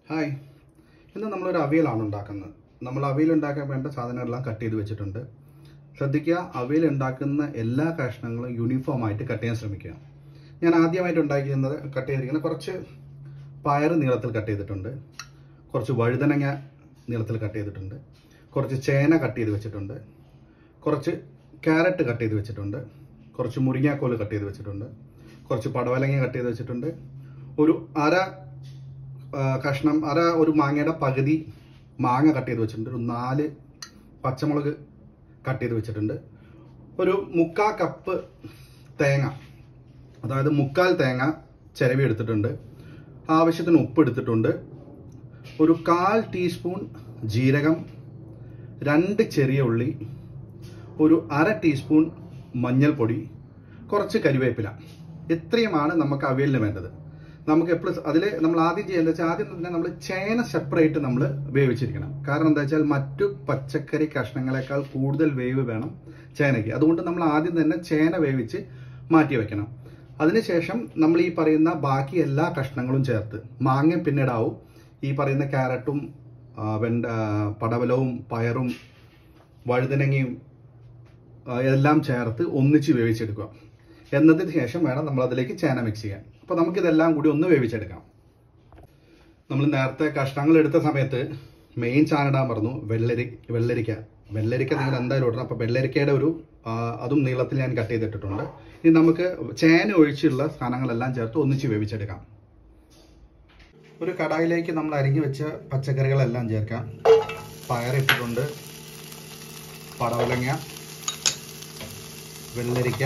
Hi ഇന്ന് നമ്മളൊരു അവിയലാണ് ഉണ്ടാക്കുന്നത് നമ്മൾ അവിയൽ ഉണ്ടാക്കാൻ വേണ്ട സാധനങ്ങളെല്ലാം കട്ട് ചെയ്ത് വെച്ചിട്ടുണ്ട് ശ്രദ്ധിക്കുക അവിയൽ ഉണ്ടാക്കുന്ന എല്ലാ കഷ്ണങ്ങളും യൂണിഫോം ആയിട്ട് കട്ട് ചെയ്യാൻ ശ്രമിക്കുക ഞാൻ ആദ്യമായിട്ട് ഉണ്ടാക്കിയിരുന്നത് കട്ട് ചെയ്തിരിക്കുന്നത് കുറച്ച് പയർ നീളത്തിൽ കട്ട് ചെയ്തിട്ടുണ്ട് കുറച്ച് വഴുതനങ്ങ നീളത്തിൽ കട്ട് ചെയ്തിട്ടുണ്ട് കുറച്ച് ചേന കട്ട് ചെയ്ത് വെച്ചിട്ടുണ്ട് കുറച്ച് ക്യാരറ്റ് കട്ട് ചെയ്ത് വെച്ചിട്ടുണ്ട് കുറച്ച് മുരിങ്ങാക്കോല് കട്ട് ചെയ്ത് വെച്ചിട്ടുണ്ട് കുറച്ച് പടവലങ്ങ കട്ട് ചെയ്ത് വെച്ചിട്ടുണ്ട് ഒരു അര ആ, കഷ്ണം അര ഒരു മാങ്ങയുടെ പകുതി മാങ്ങ കട്ട് ചെയ്ത് വെച്ചിട്ടുണ്ട് ഒരു നാല് പച്ചമുളക് കട്ട് ചെയ്ത് വെച്ചിട്ടുണ്ട് ഒരു മുക്കാൽ കപ്പ് തേങ്ങ അതായത് മുക്കാൽ തേങ്ങ ചിരവി എടുത്തിട്ടുണ്ട് ആവശ്യത്തിന് ഉപ്പ് എടുത്തിട്ടുണ്ട് ഒരു കാൽ ടീസ്പൂൺ ജീരകം രണ്ട് ചെറിയ ഉള്ളി ഒരു അര ടീസ്പൂൺ മഞ്ഞൾപ്പൊടി കുറച്ച് കരിവേപ്പില ഇത്രയുമാണ് നമുക്ക് അവിയലിന് വേണ്ടത് നമുക്ക് എപ്പോഴും അതിൽ നമ്മൾ ആദ്യം ചെയ്യേണ്ടത് വെച്ചാൽ ആദ്യം തന്നെ നമ്മൾ ചേന സെപ്പറേറ്റ് നമ്മൾ വേവിച്ചിരിക്കണം കാരണം എന്താ വെച്ചാൽ മറ്റു പച്ചക്കറി കഷ്ണങ്ങളെക്കാൾ കൂടുതൽ വേവ് വേണം ചേനയ്ക്ക് അതുകൊണ്ട് നമ്മൾ ആദ്യം തന്നെ ചേന വേവിച്ച് മാറ്റി വെക്കണം അതിനുശേഷം നമ്മൾ ഈ പറയുന്ന ബാക്കി എല്ലാ കഷ്ണങ്ങളും ചേർത്ത് മാങ്ങ പിന്നീടാവും ഈ പറയുന്ന ക്യാരറ്റും ആ, വെണ്ട ആ, പടവലവും പയറും വഴുതനങ്ങയും ആ, എല്ലാം ചേർത്ത് ഒന്നിച്ച് വേവിച്ചെടുക്കുക എന്നതിന് ശേഷം വേണം നമ്മൾ അതിലേക്ക് ചേന മിക്സ് ചെയ്യാൻ അപ്പോൾ നമുക്കിതെല്ലാം കൂടി ഒന്ന് വേവിച്ചെടുക്കാം നമ്മൾ നേരത്തെ കഷ്ണങ്ങൾ എടുത്ത സമയത്ത് മെയിൻ ചാനിടാൻ പറഞ്ഞു വെള്ളരി വെള്ളരിക്ക വെള്ളരിക്ക നിങ്ങൾ എന്തായാലും ഇടണം അപ്പോൾ വെള്ളരിക്കയുടെ ഒരു ആ, അതും നീളത്തിൽ ഞാൻ കട്ട് ചെയ്തിട്ടിട്ടുണ്ട് ഇനി നമുക്ക് ചേന ഒഴിച്ചുള്ള സാധനങ്ങളെല്ലാം ചേർത്ത് ഒന്നിച്ച് വേവിച്ചെടുക്കാം ഒരു കടായിലേക്ക് നമ്മൾ അരിഞ്ഞു വെച്ച പച്ചക്കറികളെല്ലാം ചേർക്കാം പയറിട്ടിട്ടുണ്ട് പടവലങ്ങ വെള്ളരിക്ക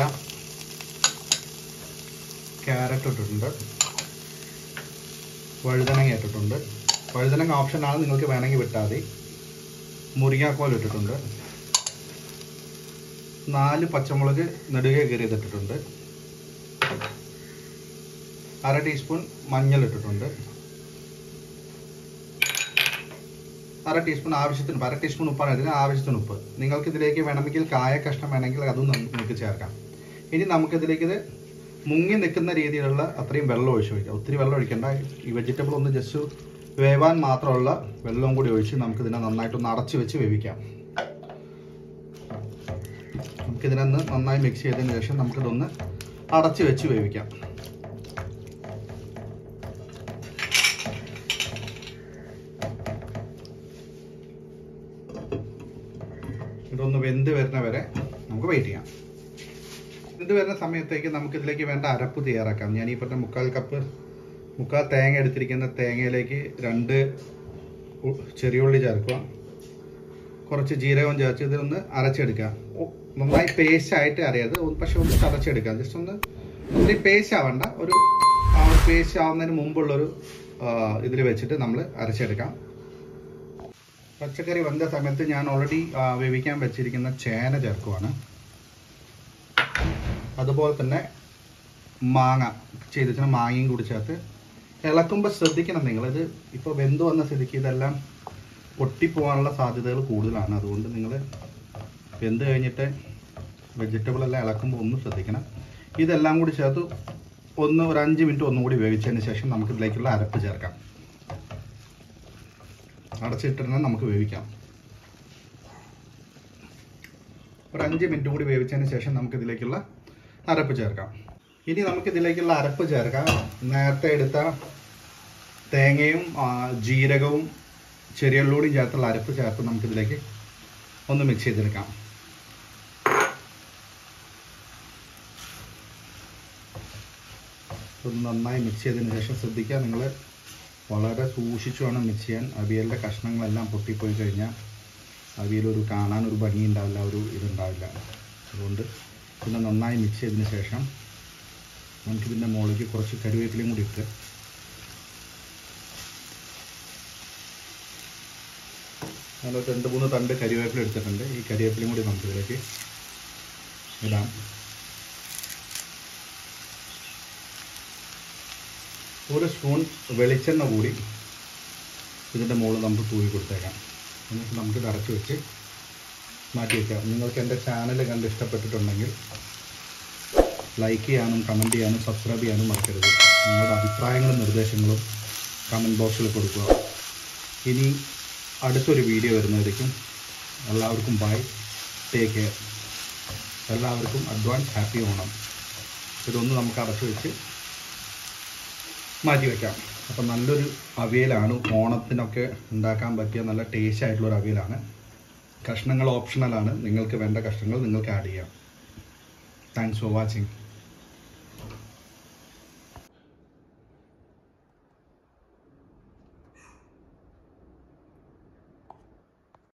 ക്യാരറ്റ് ഇട്ടിട്ടുണ്ട് വഴുതനങ്ങ ഇട്ടിട്ടുണ്ട് വഴുതനങ്ങ ഓപ്ഷനാണ് നിങ്ങൾക്ക് വേണമെങ്കിൽ വിട്ടാൽ മതി മുരിങ്ങാക്കോൽ ഇട്ടിട്ടുണ്ട് നാല് പച്ചമുളക് നെടുകെ കീറിയതിട്ടിട്ടുണ്ട് അര ടീസ്പൂൺ മഞ്ഞൾ ഇട്ടിട്ടുണ്ട് അര ടീസ്പൂൺ ആവശ്യത്തിന് ഉപ്പ്. അര ടീസ്പൂൺ ഉപ്പാണ് ഇതിന് ആവശ്യത്തിന് ഉപ്പ് നിങ്ങൾക്ക് ഇതിലേക്ക് വേണമെങ്കിൽ കായ കഷ്ണം വേണമെങ്കിൽ അതും നം- നിങ്ങൾക്ക് ചേർക്കാം ഇനി നമുക്കിതിലേക്ക് ഇത് മുങ്ങി നിൽക്കുന്ന രീതിയിലുള്ള അത്രയും വെള്ളം ഒഴിച്ച് വയ്ക്കാം ഒത്തിരി വെള്ളം ഒഴിക്കേണ്ട ഈ വെജിറ്റബിൾ ഒന്ന് ജസ്റ്റ് വേവാൻ മാത്രമുള്ള വെള്ളവും കൂടി ഒഴിച്ച് നമുക്കിതിനെ നന്നായിട്ടൊന്ന് അടച്ചു വെച്ച് വേവിക്കാം നമുക്കിതിനൊന്ന് നന്നായി മിക്സ് ചെയ്തതിന് ശേഷം നമുക്കിതൊന്ന് അടച്ചു വെച്ച് വേവിക്കാം ഇതൊന്ന് വെന്ത് വരുന്ന വരെ നമുക്ക് വെയിറ്റ് ചെയ്യാം വെന്ത് വരുന്ന സമയത്തേക്ക് നമുക്ക് ഇതിലേക്ക് വേണ്ട അരപ്പ് തയ്യാറാക്കാം ഞാൻ ഈ പറഞ്ഞ മുക്കാൽ കപ്പ് മുക്കാൽ തേങ്ങ എടുത്തിരിക്കുന്ന തേങ്ങയിലേക്ക് രണ്ട് ഉ- ചെറിയ ഉള്ളി ചേർക്കുക കുറച്ച് ജീരകം ചേർത്ത് ഇതിലൊന്ന് അരച്ചെടുക്കുക ഓ, നന്നായി പേസ്റ്റ് ആയിട്ട് അറിയാതെ ഒന്ന് പക്ഷെ ഒന്ന് ചതച്ചെടുക്കുക ജസ്റ്റ് ഒന്ന് ഒത്തിരി പേസ്റ്റ് ആവണ്ട ഒരു പേസ്റ്റ് ആവുന്നതിന് മുമ്പുള്ളൊരു ഇതിൽ വെച്ചിട്ട് നമ്മൾ അരച്ചെടുക്കാം പച്ചക്കറി വന്ന സമയത്ത് ഞാൻ ഓൾറെഡി വേവിക്കാൻ വെച്ചിരിക്കുന്ന ചേന ചേർക്കുവാണ് അതുപോലെ തന്നെ മാങ്ങ ചെയ്ത് വെച്ചാൽ മാങ്ങയും കൂടി ചേർത്ത് ഇളക്കുമ്പോൾ ശ്രദ്ധിക്കണം നിങ്ങൾ ഇത് ഇപ്പോൾ വെന്ത് വന്ന സ്ഥിതിക്ക് ഇതെല്ലാം പൊട്ടിപ്പോകാനുള്ള സാധ്യതകൾ കൂടുതലാണ് അതുകൊണ്ട് നിങ്ങൾ വെന്ത് കഴിഞ്ഞിട്ട് വെജിറ്റബിൾ എല്ലാം ഇളക്കുമ്പോൾ ഒന്ന് ശ്രദ്ധിക്കണം ഇതെല്ലാം കൂടി ചേർത്ത് ഒന്ന് ഒരു അഞ്ച് മിനിറ്റ് ഒന്നും കൂടി വേവിച്ചതിന് ശേഷം നമുക്ക് ഇതിലേക്കുള്ള അരപ്പ് ചേർക്കാം അടച്ചിട്ടിരുന്ന നമുക്ക് വേവിക്കാം ഒരു അഞ്ച് മിനിറ്റ് കൂടി വേവിച്ചതിന് ശേഷം നമുക്ക് ഇതിലേക്കുള്ള അരപ്പ് ചേർക്കാം ഇനി നമുക്ക് ഇതിലേക്കുള്ള അരപ്പ് ചേർക്കാം നേരത്തെ എടുത്ത തേങ്ങയും ആ, ജീരകവും ചെറിയുള്ളൂടിയും ചേർത്തുള്ള അരപ്പ് ചേർത്ത് നമുക്കിതിലേക്ക് ഒന്ന് മിക്സ് ചെയ്തെടുക്കാം ഒന്ന് നന്നായി മിക്സ് ചെയ്തതിന് ശേഷം ശ്രദ്ധിക്കുക നിങ്ങൾ വളരെ സൂക്ഷിച്ചു വേണം മിക്സ് ചെയ്യാൻ അവിയലിൻ്റെ കഷ്ണങ്ങളെല്ലാം പൊട്ടിപ്പോയി കഴിഞ്ഞാൽ അവിയലൊരു കാണാൻ ഒരു ഭംഗി ഉണ്ടാവില്ല ഒരു ഇതുണ്ടാവില്ല അതുകൊണ്ട് പിന്നെ നന്നായി മിക്സ് ചെയ്തതിന് ശേഷം നമുക്കിതിൻ്റെ മുകളിലേക്ക് കുറച്ച് കറിവേപ്പിലയും കൂടി ഇട്ട് ഞാനൊരു രണ്ട് മൂന്ന് തണ്ട് കരിവേപ്പില എടുത്തിട്ടുണ്ട് ഈ കരിവേപ്പിലയും കൂടി നമുക്കിതിലേക്ക് ഇടാം ഒരു സ്പൂൺ വെളിച്ചെണ്ണ കൂടി ഇതിൻ്റെ മുകളിൽ നമുക്ക് തൂവി കൊടുത്തേക്കാം എന്നിട്ട് നമുക്കിത് അടച്ചു വെച്ച് മാറ്റി വയ്ക്കാം നിങ്ങൾക്ക് എൻ്റെ ചാനൽ കണ്ട് ഇഷ്ടപ്പെട്ടിട്ടുണ്ടെങ്കിൽ ലൈക്ക് ചെയ്യാനും കമൻറ്റ് ചെയ്യാനും സബ്സ്ക്രൈബ് ചെയ്യാനും മറക്കരുത് നിങ്ങളുടെ അഭിപ്രായങ്ങളും നിർദ്ദേശങ്ങളും കമൻറ്റ് ബോക്സിൽ കൊടുക്കുക ഇനി അടുത്തൊരു വീഡിയോ വരുന്നതായിരിക്കും എല്ലാവർക്കും ബൈ ടേക്ക് കെയർ എല്ലാവർക്കും അഡ്വാൻസ് ഹാപ്പി ഓണം ഇതൊന്ന് നമുക്ക് അടച്ചു വെച്ച് മാറ്റി വയ്ക്കാം അപ്പം നല്ലൊരു അവിയലാണ് ഓണത്തിനൊക്കെ ഉണ്ടാക്കാൻ പറ്റിയ നല്ല ടേസ്റ്റ് ആയിട്ടുള്ള ഒരു അവിയലാണ് കഷ്ണങ്ങൾ ഓപ്ഷണലാണ് നിങ്ങൾക്ക് വേണ്ട കഷ്ണങ്ങൾ നിങ്ങൾക്ക് ആഡ് ചെയ്യാം താങ്ക്സ് ഫോർ വാച്ചിങ്